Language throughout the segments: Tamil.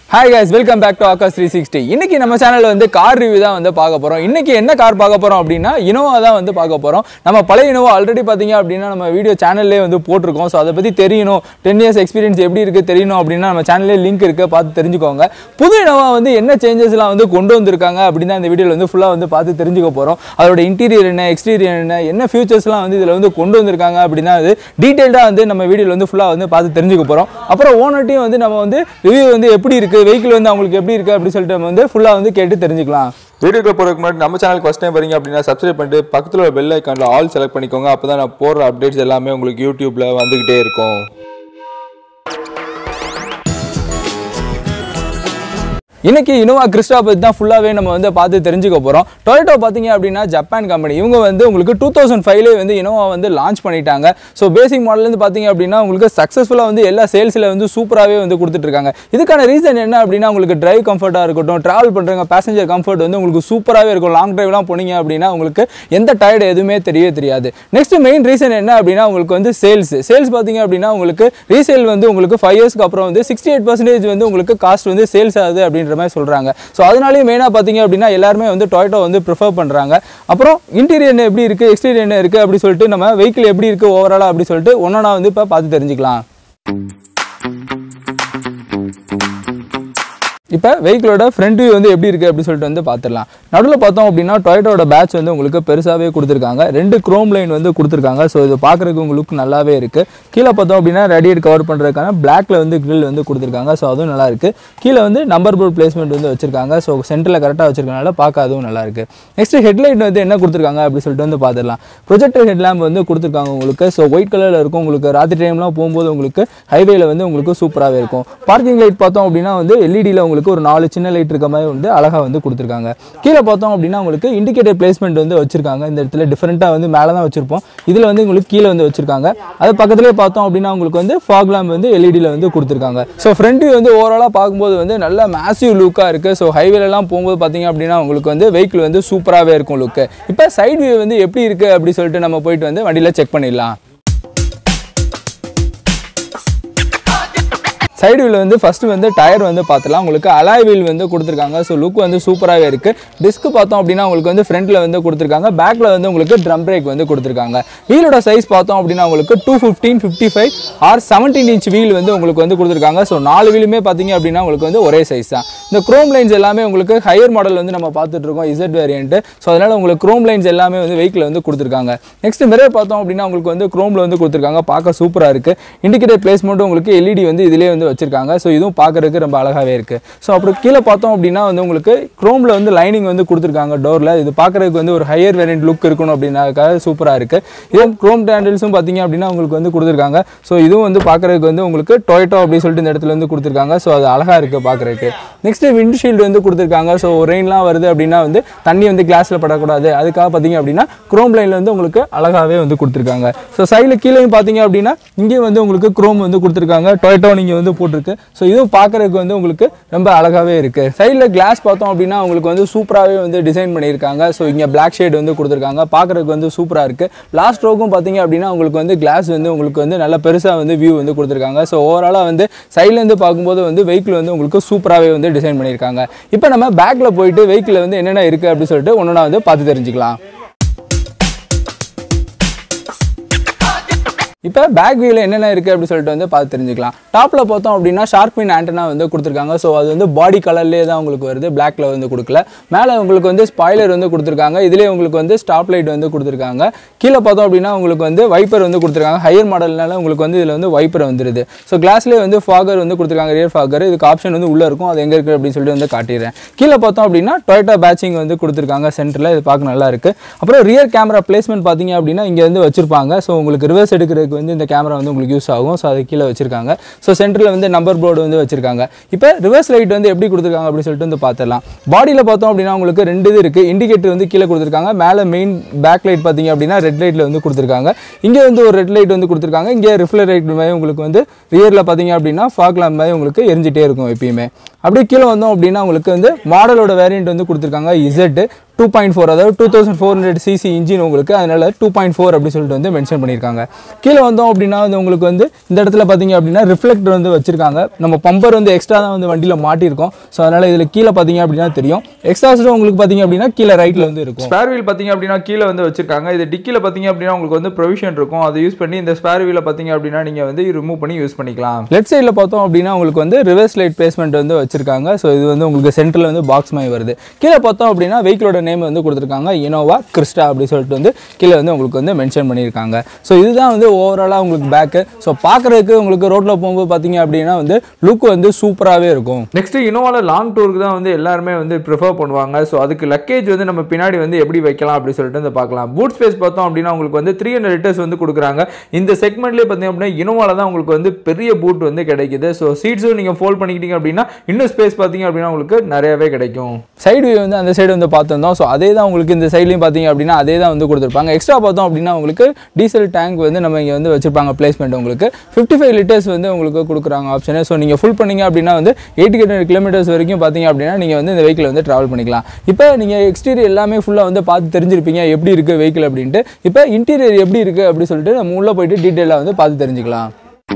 hi guys welcome back to Aakash three sixty இன்னைக்கு நம்ம சேனலில் வந்து கார் ரிவ்யூ தான் வந்து பார்க்க போகிறோம் இன்னைக்கு என்ன கார் பார்க்க போகிறோம் அப்படின்னா இனோவா தான் வந்து பார்க்க போகிறோம் நம்ம பழைய இனோவா ஆல்ரெடி பார்த்தீங்க அப்படின்னா நம்ம வீடியோ சேனல்லே வந்து போட்டிருக்கோம் ஸோ அதை பற்றி தெரியணும் டென் இயர்ஸ் எக்ஸ்பீரியன்ஸ் எப்படி இருக்குது தெரியணும் அப்படின்னா நம்ம சேனல்லே லிங்க் இருக்குது பார்த்து தெரிஞ்சுக்கோங்க புது இனோவா வந்து என்ன சேஞ்சஸ்லாம் வந்து கொண்டு வந்திருக்காங்க அப்படின்னு தான் இந்த வீடியோவில் வந்து ஃபுல்லாக வந்து பார்த்து தெரிஞ்சுக்க போகிறோம் அதோட இன்டீரியர் என்ன எக்ஸ்டீரியர் என்ன என்ன ஃபியூச்சர்ஸ்லாம் வந்து இதில் வந்து கொண்டு வந்திருக்காங்க அப்படின்னா அது டீட்டெயில்டாக வந்து நம்ம வீடியோவில் வந்து ஃபுல்லாக வந்து பார்த்து தெரிஞ்சுக்க போகிறோம் அப்புறம் ஓனர்ட்டையும் வந்து நம்ம வந்து ரிவ்யூ வந்து எப்படி இருக்குது வெஹிக்கிள் வந்து அவங்களுக்கு எப்படி இருக்குது அப்படின்னு சொல்லிட்டு நம்ம வந்து ஃபுல்லாக வந்து கேட்டு தெரிஞ்சுக்கலாம் வீடியோக்குள்ள போகிறதுக்கு முன்னாடி நம்ம சேனலுக்கு ஃபஸ்ட் டைம் வரீங்க அப்படின்னா சப்ஸ்கிரைப் பண்ணிட்டு பக்கத்தில் ஒரு பெல் ஐக்கானில் ஆல் செலக்ட் பண்ணிக்கோங்க அப்போ தான் நான் போடுற அப்டேட்ஸ் எல்லாமே உங்களுக்கு யூடியூப்பில் வந்துக்கிட்டே இருக்கும் இன்னைக்கு இனோவா கிறிஸ்டா பற்றி தான் ஃபுல்லாகவே நம்ம வந்து பார்த்து தெரிஞ்சுக்க போகிறோம் டொயோட்டோ பார்த்தீங்க அப்படின்னா ஜப்பான் கம்பெனி இவங்க வந்து உங்களுக்கு டூ தௌசண்ட் ஃபைவ்லேயே வந்து இனோவா வந்து லான்ச் பண்ணிட்டாங்க ஸோ பேசிக் மாடல்லேருந்து பார்த்தீங்க அப்படின்னா உங்களுக்கு சக்ஸஸ்ஃபுல்லாக வந்து எல்லா சேல்ஸில் வந்து சூப்பராகவே வந்து கொடுத்துட்ருக்காங்க இதுக்கான ரீசன் என்ன அப்படின்னா உங்களுக்கு டிரைவ் கம்ஃபர்ட்டாக இருக்கட்டும் ட்ராவல் பண்ணுறவங்க பேசஞ்சர் கம்ஃபர்ட் வந்து உங்களுக்கு சூப்பராகவே இருக்கும் லாங் டிரைவ்லாம் போனீங்க அப்படின்னா உங்களுக்கு எந்த டயர்டு எதுவுமே தெரியவே தெரியாது நெக்ஸ்ட் மெயின் ரீசன் என்ன அப்படின்னா உங்களுக்கு வந்து சேல்ஸ் சேல்ஸ் பார்த்தீங்க அப்படின்னா உங்களுக்கு ரீசேல் வந்து உங்களுக்கு ஃபைவ் இயர்ஸ்க்கு அப்புறம் வந்து சிக்ஸ்டி எயிட் பர்சன்டேஜ் வந்து உங்களுக்கு காஸ்ட் வந்து சேல்ஸ் ஆகுது அப்படின்ற மாதிரி சொல்கிறாங்க ஸோ அதனாலேயே மெயினாக பார்த்தீங்க அப்படின்னா எல்லாருமே வந்து டொயோட்டோ வந்து ப்ரிஃபர் பண்ணுறாங்க அப்புறம் இன்டீரியர் என்ன எப்படி இருக்குது எக்ஸ்டீரியர் என்ன இருக்குது அப்படி சொல்லிட்டு நம்ம வெஹிக்கிள் எப்படி இருக்குது ஓவராலாக அப்படி சொல்லிட்டு ஒன்றா வந்து இப்போ பார்த்து தெரிஞ்சுக்கலாம் இப்போ வெஹிக்கிளோட ஃப்ரண்ட் வியூ வந்து எப்படி இருக்குது அப்படின்னு சொல்லிட்டு வந்து பார்த்துடலாம் நடுவில் பார்த்தோம் அப்படின்னா டொயோட்டோட பேட்ச் வந்து உங்களுக்கு பெருசாகவே கொடுத்துருக்காங்க ரெண்டு க்ரோம் லைன் வந்து கொடுத்துருக்காங்க ஸோ இது பார்க்குறதுக்கு உங்களுக்கு நல்லாவே இருக்குது கீழே பார்த்தோம் அப்படின்னா ரேடியேட் கவர் பண்ணுறதுக்கான பிளாக்ல வந்து grill வந்து கொடுத்துருக்காங்க ஸோ அதுவும் நல்லா இருக்குது கீழே வந்து நம்பர் போர்ட் பிளேஸ்மெண்ட் வந்து வச்சிருக்காங்க ஸோ சென்டரில் கரெக்டாக வச்சிருக்கனால பார்க்க அதுவும் நல்லா இருக்குது நெக்ஸ்ட் ஹெட்லைட் வந்து என்ன கொடுத்துருக்காங்க அப்படி சொல்லிட்டு வந்து பார்த்துடலாம் ப்ரொஜெக்டர் ஹெட்லாம்ப் வந்து கொடுத்துருக்காங்க உங்களுக்கு ஸோ ஒயிட் கலரில் இருக்கும் உங்களுக்கு ராத்திரி டைம்லாம் போகும்போது உங்களுக்கு ஹைவேல வந்து உங்களுக்கு சூப்பராகவே இருக்கும் பார்க்கிங் லைட் பார்த்தோம் அப்படின்னா வந்து எல்இடியில் உங்களுக்கு ஒரு நாலு சின்ன லைட் இருக்க மாதிரி வந்து அழகாக வந்து கொடுத்துருக்காங்க கீழே பார்த்தோம் அப்படின்னா உங்களுக்கு இண்டிகேட்டர் பிளேஸ்மெண்ட் வந்து வச்சிருக்காங்க இந்த இடத்துல டிஃப்ரெண்ட்டாக வந்து மேலே தான் வச்சிருப்போம் இதில் வந்து உங்களுக்கு கீழே வந்து வச்சிருக்காங்க அது பக்கத்துலேயே பார்த்தோம் அப்படின்னா உங்களுக்கு வந்து ஃபாக் லேம்ப் வந்து எல்இடியில் வந்து கொடுத்துருக்காங்க ஸோ ஃப்ரண்ட் வியூ வந்து ஓவராலாக பார்க்கும்போது வந்து நல்ல மேசிவ் லுக்காக இருக்குது ஸோ ஹைவேலலாம் போகும்போது பார்த்தீங்க அப்படின்னா உங்களுக்கு வந்து வெஹிக்கிள் வந்து சூப்பராகவே இருக்கும் லுக்கு இப்போ சைடு வியூ வந்து எப்படி இருக்குது அப்படி சொல்லிட்டு நம்ம போயிட்டு வந்து வண்டியில் செக் பண்ணிடலாம் சைடு வீல் வந்து ஃபஸ்ட்டு வந்து டயர் வந்து பார்த்துலாம் உங்களுக்கு அலாய் வீல் வந்து கொடுத்துருக்காங்க ஸோ லுக் வந்து சூப்பராகவே இருக்குது டிஸ்க் பார்த்தோம் அப்படின்னா உங்களுக்கு வந்து ஃப்ரண்ட்டில் வந்து கொடுத்துருக்காங்க பேக்கில் வந்து உங்களுக்கு ட்ரம் பிரேக் வந்து கொடுத்துருக்காங்க வீலோட சைஸ் பார்த்தோம் அப்படின்னா உங்களுக்கு two fifteen fifty five R seventeen inch wheel வந்து உங்களுக்கு வந்து கொடுத்துருக்காங்க ஸோ நாலு வீலுமே பார்த்தீங்க அப்படின்னா உங்களுக்கு வந்து ஒரே சைஸ் தான் இந்த க்ரோம் லைன்ஸ் எல்லாமே உங்களுக்கு ஹையர் மாடல் வந்து நம்ம பார்த்துட்டு இருக்கோம் இசட் வேரியன்ட் ஸோ அதனால் உங்களுக்கு க்ரோம் லைன்ஸ் எல்லாமே வந்து வெஹிக்கில் வந்து கொடுத்துருக்காங்க நெக்ஸ்ட் மிரர் பார்த்தோம் அப்படின்னா உங்களுக்கு வந்து க்ரோமில் வந்து கொடுத்துருக்காங்க பார்க்க சூப்பராக இருக்குது இண்டிகேட்டர் பிளேஸ்மெண்ட்டும் உங்களுக்கு எல்இடி வந்து இதிலே வந்து வச்சிருக்காங்க ஸோ இதுவும் பார்க்கறதுக்கு ரொம்ப அழகாகவே இருக்குது ஸோ அப்புறம் கீழே பார்த்தோம் அப்படின்னா வந்து உங்களுக்கு க்ரோமில் வந்து லைனிங் வந்து கொடுத்துருக்காங்க டோரில் இது பார்க்கறதுக்கு வந்து ஒரு ஹையர் வேரியன்ட் லுக் இருக்கணும் அப்படின்னாக்காக சூப்பராக இருக்குது இதே க்ரோம் டேண்டில்ஸும் பார்த்தீங்க அப்படின்னா உங்களுக்கு வந்து கொடுத்துருக்காங்க ஸோ இதுவும் வந்து பார்க்கறதுக்கு வந்து உங்களுக்கு டொயட்டோ அப்படின்னு சொல்லிட்டு இந்த இடத்துல வந்து கொடுத்துருக்காங்க ஸோ அது அழகாக இருக்குது பார்க்கறதுக்கு நெக்ஸ்ட்டு விண்ட்ஷீல்டு வந்து கொடுத்துருக்காங்க ஸோ ரெயின்லாம் வருது அப்படின்னா வந்து தண்ணி வந்து கிளாஸில் படக்கூடாது அதுக்காக பார்த்தீங்க அப்படின்னா க்ரோம் லைனில் வந்து உங்களுக்கு அழகாகவே வந்து கொடுத்துருக்காங்க ஸோ சைடில் கீழேயும் பார்த்தீங்க அப்படின்னா இங்கேயும் வந்து உங்களுக்கு க்ரோம் வந்து கொடுத்துருக்காங்க டொயட்டோ நீங்கள் வந்து போட்டிருக்கு ஸோ இதுவும் பார்க்கறதுக்கு வந்து உங்களுக்கு ரொம்ப அழகாகவே இருக்குது சைடில் கிளாஸ் பார்த்தோம் அப்படின்னா உங்களுக்கு வந்து சூப்பராகவே வந்து டிசைன் பண்ணியிருக்காங்க ஸோ இங்கே பிளாக் ஷேட் வந்து கொடுத்துருக்காங்க பார்க்கறதுக்கு வந்து சூப்பராக இருக்குது லாஸ்ட் ரோக்கும் பார்த்தீங்க அப்படின்னா உங்களுக்கு வந்து கிளாஸ் வந்து உங்களுக்கு வந்து நல்ல பெருசாக வந்து வியூ வந்து கொடுத்துருக்காங்க ஸோ ஓவராலாக வந்து சைட்லேருந்து பார்க்கும்போது வந்து வெஹிக்கிள் வந்து உங்களுக்கு சூப்பராகவே வந்து டிசைன் பண்ணியிருக்காங்க இப்போ நம்ம பேக்கில் போயிட்டு வெஹிக்கிள் வந்து என்னென்ன இருக்குது அப்படின்னு சொல்லிட்டு ஒன்றா வந்து பார்த்து தெரிஞ்சுக்கலாம் இப்போ பேக் வியூவில் என்னென்ன இருக்குது அப்படின்னு சொல்லிட்டு வந்து பார்த்து தெரிஞ்சுக்கலாம் டாப்பில் பார்த்தோம் அப்படின்னா ஷார்க் பின் ஆண்டனா வந்து கொடுத்துருக்காங்க ஸோ அது வந்து பாடி கலர்லேயே தான் உங்களுக்கு வருது பிளாக்ல வந்து கொடுக்கல மேலே உங்களுக்கு வந்து ஸ்பாய்லர் வந்து கொடுத்துருக்காங்க இதுலேயே உங்களுக்கு வந்து ஸ்டாப் லைட் வந்து கொடுத்துருக்காங்க கீழே பார்த்தோம் அப்படின்னா உங்களுக்கு வந்து வைப்பர் வந்து கொடுத்துருக்காங்க ஹையர் மாடல்னால உங்களுக்கு வந்து இதில் வந்து வைப்பர் வந்துருது ஸோ கிளாஸ்லேயே வந்து ஃபாகர் வந்து கொடுத்துருக்காங்க ரியர் ஃபாகர் இதுக்கு ஆப்ஷன் வந்து உள்ளே இருக்கும் அது எங்கே இருக்குது அப்படின்னு சொல்லிட்டு வந்து காட்டிடுறேன் கீழே பார்த்தோம் அப்படின்னா டொயட்டா பேட்சிங் வந்து கொடுத்துருக்காங்க சென்டரில் இது பார்க்க நல்லா இருக்குது அப்புறம் ரியர் கேமரா பிளேஸ்மெண்ட் பார்த்தீங்க அப்படின்னா இங்கே வந்து வச்சிருப்பாங்க ஸோ உங்களுக்கு ரிவர்ஸ் எடுக்கிறதுக்கு வந்து இந்த கேமரா வந்து உங்களுக்கு யூஸ் ஆகும் ஸோ அது கீழே வச்சிருக்காங்க ஸோ சென்டரில் வந்து நம்பர் போர்டு வந்து வச்சிருக்காங்க இப்போ ரிவர்ஸ் லைட் வந்து எப்படி கொடுத்துருக்காங்க அப்படின்னு சொல்லிட்டு வந்து பார்த்துடலாம் பாடியில் பார்த்தோம் அப்படின்னா உங்களுக்கு ரெண்டு இது இருக்குது இண்டிகேட்டர் வந்து கீழே கொடுத்துருக்காங்க மேலே மெயின் பேக் லைட் பார்த்தீங்க அப்படின்னா ரெட் லைட்டில் வந்து கொடுத்துருக்காங்க இங்கே வந்து ஒரு ரெட் லைட் வந்து கொடுத்துருக்காங்க இங்கே ரிஃப்ளர் லைட் மாதிரி உங்களுக்கு வந்து ரியரில் பார்த்தீங்க அப்படின்னா ஃபாக் லேம்ப் மாதிரி உங்களுக்கு எரிஞ்சிட்டே இருக்கும் எப்பயுமே அப்படியே கீழே வந்தோம் அப்படின்னா உங்களுக்கு வந்து மாடலோட வேரியண்ட் வந்து கொடுத்துருக்காங்க இசட் டூ பாயிண்ட் ஃபோர் அதாவது two thousand four hundred CC engine உங்களுக்கு அதனால டூ பாயிண்ட் ஃபோர் அப்படி சொல்லிட்டு வந்து மென்ஷன் பண்ணியிருக்காங்க கீழே வந்தோம் அப்படின்னா வந்து உங்களுக்கு வந்து இந்த இடத்துல பார்த்தீங்க அப்படின்னா ரிஃப்ளெக்டர் வந்து வச்சிருக்காங்க நம்ம பம்பர் வந்து எக்ஸ்ட்ரா தான் வந்து வண்டியில் மாட்டியிருக்கோம் ஸோ அதனால இதில் கீழே பார்த்தீங்க அப்படின்னா தெரியும் எக்ஸ்ட்ராஸ்டும் உங்களுக்கு பார்த்தீங்க அப்படின்னா கீழே ரைட்டில் வந்து இருக்கும் ஸ்பேர் வீல் பார்த்தீங்க அப்படின்னா கீழே வந்து வச்சிருக்காங்க இது டிக்கியில் பார்த்தீங்க அப்படின்னா உங்களுக்கு வந்து ப்ரொவிஷன் இருக்கும் அதை யூஸ் பண்ணி இந்த ஸ்பேர் வீலை பார்த்தீங்க அப்படின்னா நீங்கள் வந்து ரிமூவ் பண்ணி யூஸ் பண்ணிக்கலாம் லெஃப்ட் சைடில் பார்த்தோம் அப்படின்னா உங்களுக்கு வந்து ரிவர்ஸ் லைட் பேஸ்மெண்ட் வந்து வச்சிருக்காங்க ஸோ இது வந்து உங்களுக்கு சென்டரில் வந்து பாக்ஸ் மாதிரி வருது கீழே பார்த்தோம் அப்படின்னா வெஹிக்கிளோட நேம் வந்து கொடுத்துருக்காங்க இனோவா கிறிஸ்டா அப்படி சொல்லிட்டு வந்து கீழே வந்து உங்களுக்கு வந்து மென்ஷன் பண்ணியிருக்காங்க ஸோ இதுதான் வந்து ஓவராலாக உங்களுக்கு பேக்கு ஸோ பார்க்குறதுக்கு உங்களுக்கு ரோட்டில் போகும்போது பார்த்தீங்க அப்படின்னா வந்து லுக் வந்து சூப்பராகவே இருக்கும் நெக்ஸ்ட் இனோவாவில் லாங் டூருக்கு தான் வந்து எல்லாருமே வந்து ப்ரிஃபர் பண்ணுவாங்க ஸோ அதுக்கு லக்கேஜ் வந்து நம்ம பின்னாடி வந்து எப்படி வைக்கலாம் அப்படி சொல்லிட்டு வந்து பார்க்கலாம் பூட் ஸ்பேஸ் பார்த்தோம் அப்படின்னா உங்களுக்கு வந்து த்ரீ ஹண்ட்ரட் லிட்டர்ஸ் வந்து கொடுக்குறாங்க இந்த செக்மெண்ட்லேயே பார்த்தீங்க அப்படின்னா இனோவாவில் தான் உங்களுக்கு வந்து பெரிய பூட் வந்து கிடைக்குது ஸோ சீட்ஸும் நீங்கள் ஃபோல்ட் பண்ணிக்கிட்டீங்க அப்படின்னா இன்னும் ஸ்பேஸ் பார்த்தீங்க அப்படின்னா உங்களுக்கு நிறையவே கிடைக்கும் சைடு வியூ வந்து அந்த சைடு வந்து பார்த்துருந்தோம் ஸோ அதே தான் உங்களுக்கு இந்த சைட்லையும் பார்த்தீங்க அப்படின்னா அதே தான் வந்து கொடுத்துருப்பாங்க எக்ஸ்ட்ரா பார்த்தோம் அப்படின்னா உங்களுக்கு டீசல் டேங்க் வந்து நம்ம இங்கே வந்து வச்சிருப்பாங்க பிளேஸ்மெண்ட் உங்களுக்கு ஃபிஃப்டி ஃபைவ் லிட்டர்ஸ் வந்து உங்களுக்கு கொடுக்குறாங்க ஆப்ஷனு ஸோ நீங்கள் ஃபுல் பண்ணீங்க அப்படின்னா வந்து எயிட்டி ஹண்ட்ரட் கிலோமீட்டர்ஸ் வரைக்கும் பார்த்தீங்க அப்படின்னா நீங்கள் வந்து இந்த வெஹிக்கிள் வந்து ட்ராவல் பண்ணிக்கலாம் இப்போ நீங்கள் எக்ஸ்டீரியர் எல்லாமே ஃபுல்லாக வந்து பார்த்து தெரிஞ்சிருப்பீங்க எப்படி இருக்குது வெஹிக்கிள் அப்படின்ட்டு இப்போ இன்டீரியர் எப்படி இருக்குது அப்படி சொல்லிட்டு நம்ம உள்ளே போயிட்டு டீட்டெயிலாக வந்து பார்த்து தெரிஞ்சுக்கலாம்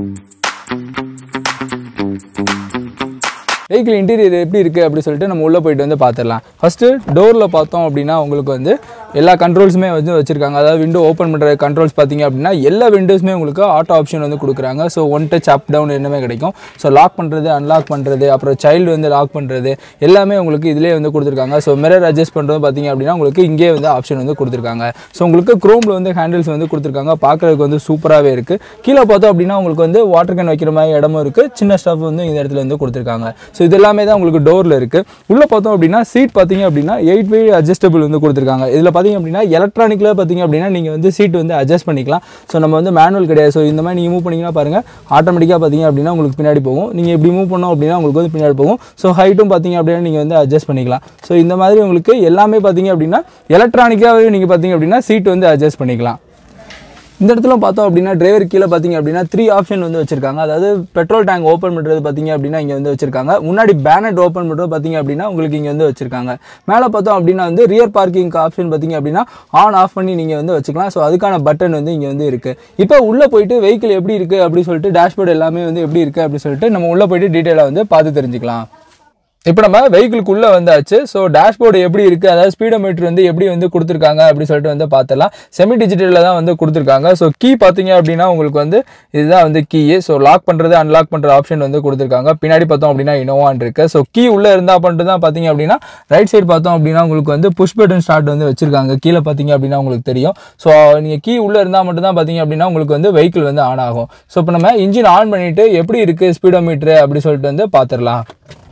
வெஹிக்கிள் இன்டீரியர் எப்படி இருக்குது அப்படி சொல்லிட்டு நம்ம உள்ளே போயிட்டு வந்து பார்த்துடலாம் ஃபஸ்ட்டு டோரில் பார்த்தோம் அப்படின்னா உங்களுக்கு வந்து எல்லா கண்ட்ரோல்ஸுமே வந்து வச்சுருக்காங்க அதாவது விண்டோ ஓப்பன் பண்ணுற கண்ட்ரோல்ஸ் பார்த்தீங்க அப்படின்னா எல்லா விண்டோஸுமே உங்களுக்கு ஆட்டோ ஆப்ஷன் வந்து கொடுக்குறாங்க so one touch up down என்னமே கிடைக்கும் ஸோ லாக் பண்ணுறது அன்லாக் பண்ணுறது அப்புறம் சைல்டு வந்து லாக் பண்ணுறது எல்லாமே உங்களுக்கு இதிலே வந்து கொடுத்துருக்காங்க ஸோ மிரர் அட்ஜஸ்ட் பண்ணுறது பார்த்தீங்க அப்படின்னா உங்களுக்கு இங்கே வந்து ஆப்ஷன் வந்து கொடுத்துருக்காங்க ஸோ உங்களுக்கு க்ரோமில் வந்து ஹேண்டில்ஸ் வந்து கொடுத்துருக்காங்க பார்க்குறதுக்கு வந்து சூப்பராகவே இருக்குது கீழே பார்த்தோம் அப்படின்னா உங்களுக்கு வந்து வாட்டர் கேன் வைக்கிற மாதிரி இடமும் இருக்குது சின்ன ஸ்டஃப் வந்து இந்த இடத்துல வந்து கொடுத்துருக்காங்க ஸோ இது எல்லாமே தான் உங்களுக்கு டோரில் இருக்குது உள்ளே பார்த்தோம் அப்படின்னா சீட் பார்த்தீங்க அப்படின்னா எயிட் வே அட்ஜஸ்டபிள் வந்து கொடுத்துருக்காங்க இதில் பார்த்தீங்க அப்படின்னா எலக்ட்ரானிக்கில் பார்த்தீங்க அப்படின்னா நீங்கள் வந்து சீட் வந்து அட்ஜஸ்ட் பண்ணிக்கலாம் ஸோ நம்ம வந்து மேனுவல் கிடையாது ஸோ இந்த மாதிரி நீங்கள் மூவ் பண்ணிங்கன்னா பாருங்கள் ஆட்டோமேட்டிக்காக பார்த்தீங்க அப்படின்னா உங்களுக்கு பின்னாடி போகும் நீங்கள் இப்படி மூவ் பண்ணோம் அப்படின்னா உங்களுக்கு வந்து பின்னாடி போகும் ஸோ ஹைட்டும் பார்த்தீங்க அப்படின்னா நீங்கள் வந்து அட்ஜஸ்ட் பண்ணிக்கலாம் ஸோ இந்த மாதிரி உங்களுக்கு எல்லாமே பார்த்தீங்க அப்படின்னா எலக்ட்ரானிக்காகவே நீங்கள் பார்த்தீங்க அப்படின்னா சீட் வந்து அட்ஜஸ்ட் பண்ணிக்கலாம் இந்த இடத்துல பார்த்தோம் அப்படின்னா டிரைவர் கீழே பார்த்தீங்க அப்படின்னா த்ரீ ஆப்ஷன் வந்து வச்சிருக்காங்க அதாவது பெட்ரோல் டேங்க் ஓப்பன் பண்ணுறது பார்த்தீங்க அப்படின்னா இங்கே வந்து வச்சிருக்காங்க முன்னாடி பேனட் ஓப்பன் பண்ணுறது பார்த்தீங்க அப்படின்னா உங்களுக்கு இங்கே வந்து வச்சிருக்காங்க மேலே பார்த்தோம் அப்படின்னா வந்து ரியர் பார்க்கிங் ஆப்ஷன் பார்த்தீங்க அப்படின்னா ஆன் ஆஃப் பண்ணி நீங்கள் வந்து வச்சுக்கலாம் ஸோ அதுக்கான பட்டன் வந்து இங்கே வந்து இருக்குது இப்போ உள்ளே போயிட்டு வெஹிக்கிள் எப்படி இருக்குது அப்படி சொல்லிட்டு டேஷ்போர்டு எல்லாமே வந்து எப்படி இருக்குது அப்படி சொல்லிட்டு நம்ம உள்ளே போயிட்டு டீட்டெயிலாக வந்து பார்த்து தெரிஞ்சுக்கலாம் இப்போ நம்ம வெஹிக்கிள்குள்ளே வந்தாச்சு ஸோ டேஷ்போர்டு எப்படி இருக்குது அதாவது ஸ்பீடோமீட்டர் வந்து எப்படி வந்து கொடுத்துருக்காங்க அப்படி சொல்லிட்டு வந்து பார்த்துலாம் செமி டிஜிட்டலில் தான் வந்து கொடுத்துருக்காங்க ஸோ கீ பார்த்தீங்க அப்படின்னா உங்களுக்கு வந்து இதுதான் வந்து கீ ஸோ லாக் பண்ணுறது அன்லாக் பண்ணுற ஆப்ஷன் வந்து கொடுத்துருக்காங்க பின்னாடி பார்த்தோம் அப்படின்னா இனோவான் இருக்குது ஸோ கீ உள்ளே இருந்தால் பண்ணிட்டு தான் பார்த்தீங்க அப்படின்னா ரைட் சைடு பார்த்தோம் அப்படின்னா உங்களுக்கு வந்து புஷ் பட்டன் ஸ்டார்ட் வந்து வச்சிருக்காங்க கீழே பார்த்தீங்க அப்படின்னா உங்களுக்கு தெரியும் ஸோ நீங்கள் கீ உள்ளே இருந்தால் மட்டும் தான் பார்த்தீங்க அப்படின்னா உங்களுக்கு வந்து வெஹிக்கிள் வந்து ஆன் ஆகும் ஸோ இப்போ நம்ம இன்ஜின் ஆன் பண்ணிவிட்டு எப்படி இருக்குது ஸ்பீடோமீட்டர் அப்படி சொல்லிட்டு வந்து பார்த்துடலாம்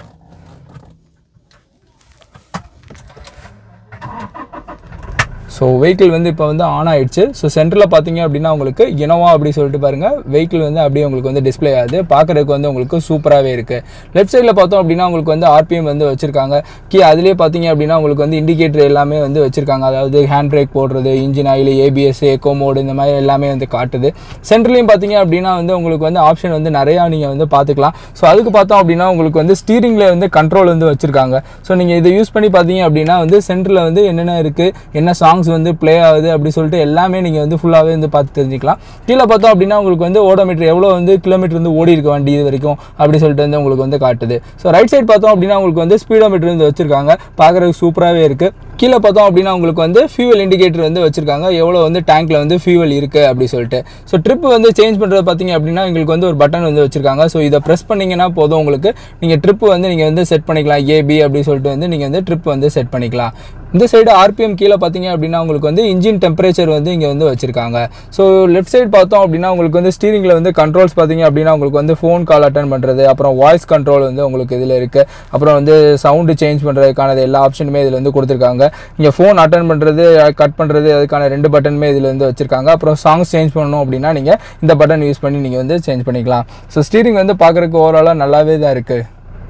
ஸோ வெஹிக்கிள் வந்து இப்போ வந்து ஆன் ஆயிடுச்சு ஸோ சென்டரில் பார்த்தீங்க அப்படின்னா உங்களுக்கு இனோவா அப்படி சொல்லிட்டு பாருங்கள் வெஹிக்கிள் வந்து அப்படியே உங்களுக்கு வந்து டிஸ்ப்ளே ஆகுது பார்க்குறதுக்கு வந்து உங்களுக்கு சூப்பராகவே இருக்குது லெஃப்ட் சைடில் பார்த்தோம் அப்படின்னா உங்களுக்கு வந்து ஆர்பிஎம் வந்து வச்சிருக்காங்க கீ அதிலே பார்த்தீங்க அப்படின்னா உங்களுக்கு வந்து இண்டிகேட்டர் எல்லாமே வந்து வச்சிருக்காங்க அதாவது ஹேண்ட் பிரேக் போடுறது engine oil ABS eco mode இந்த மாதிரி எல்லாமே வந்து காட்டுது சென்டர்லையும் பார்த்தீங்க அப்படின்னா வந்து உங்களுக்கு வந்து ஆப்ஷன் வந்து நிறையா நீங்கள் வந்து பார்த்துக்கலாம் ஸோ அதுக்கு பார்த்தோம் அப்படின்னா உங்களுக்கு வந்து ஸ்டீரிங்கில் வந்து கண்ட்ரோல் வந்து வச்சிருக்காங்க ஸோ நீங்கள் இதை யூஸ் பண்ணி பார்த்தீங்க அப்படின்னா வந்து சென்டரில் வந்து என்னென்ன இருக்குது என்ன சாங்ஸ் வந்து ப்ளே ஆகுது அப்படி சொல்லிட்டு எல்லாமே நீங்கள் வந்து ஃபுல்லாகவே வந்து பார்த்து தெரிஞ்சுக்கலாம் கீழே பார்த்தோம் அப்படின்னா உங்களுக்கு வந்து ஓடோமீட்டர் எவ்வளோ வந்து கிலோமீட்டர் வந்து ஓடி இருக்க வண்டி இது வரைக்கும் அப்படி சொல்லிட்டு வந்து உங்களுக்கு வந்து காட்டுது ஸோ ரைட் சைடு பார்த்தோம் அப்படின்னா உங்களுக்கு வந்து ஸ்பீடோமீட்டர் வந்து வச்சிருக்காங்க பார்க்குறதுக்கு சூப்பராகவே இருக்குது கீழே பார்த்தோம் அப்படின்னா உங்களுக்கு வந்து ஃபியூவல் இண்டிகேட்டர் வந்து வச்சிருக்காங்க எவ்வளோ வந்து டேங்க்ல வந்து ஃபியூவல் இருக்குது அப்படி சொல்லிட்டு ஸோ ட்ரிப் வந்து சேஞ்ச் பண்ணுறது பார்த்தீங்க அப்படின்னா உங்களுக்கு வந்து ஒரு பட்டன் வந்து வச்சிருக்காங்க ஸோ இதை ப்ரெஸ் பண்ணீங்கன்னா போதும் உங்களுக்கு நீங்கள் ட்ரிப் வந்து நீங்கள் வந்து செட் பண்ணிக்கலாம் ஏபி அப்படி சொல்லிட்டு வந்து நீங்கள் வந்து ட்ரிப் வந்து செட் பண்ணிக்கலாம் இந்த சைடு ஆர்பிஎம் கீழே பார்த்தீங்க அப்படின்னா உங்களுக்கு வந்து இன்ஜின் டெம்பரேச்சர் வந்து இங்கே வந்து வச்சிருக்காங்க ஸோ லெஃப்ட் சைடு பார்த்தோம் அப்படின்னா உங்களுக்கு வந்து ஸ்டீரிங்கில் வந்து கண்ட்ரோல்ஸ் பார்த்தீங்க அப்படின்னா உங்களுக்கு வந்து ஃபோன் கால் அட்டன் பண்ணுறது அப்புறம் வாய்ஸ் கண்ட்ரோல் வந்து உங்களுக்கு இதில் இருக்குது அப்புறம் வந்து சவுண்டு சேஞ்ச் பண்ணுறதுக்கானது எல்லா ஆப்ஷனுமே இதில் வந்து கொடுத்துருக்காங்க இங்கே ஃபோன் அட்டன் பண்ணுறது கட் பண்ணுறது அதுக்கான ரெண்டு பட்டனுமே இதில் வந்து வச்சிருக்காங்க அப்புறம் சாங்ஸ் சேஞ்ச் பண்ணணும் அப்படின்னா நீங்கள் இந்த பட்டன் யூஸ் பண்ணி நீங்கள் வந்து சேஞ்ச் பண்ணிக்கலாம் ஸோ ஸ்டீரிங் வந்து பார்க்குறதுக்கு ஓவராலாக நல்லாவே தான் இருக்குது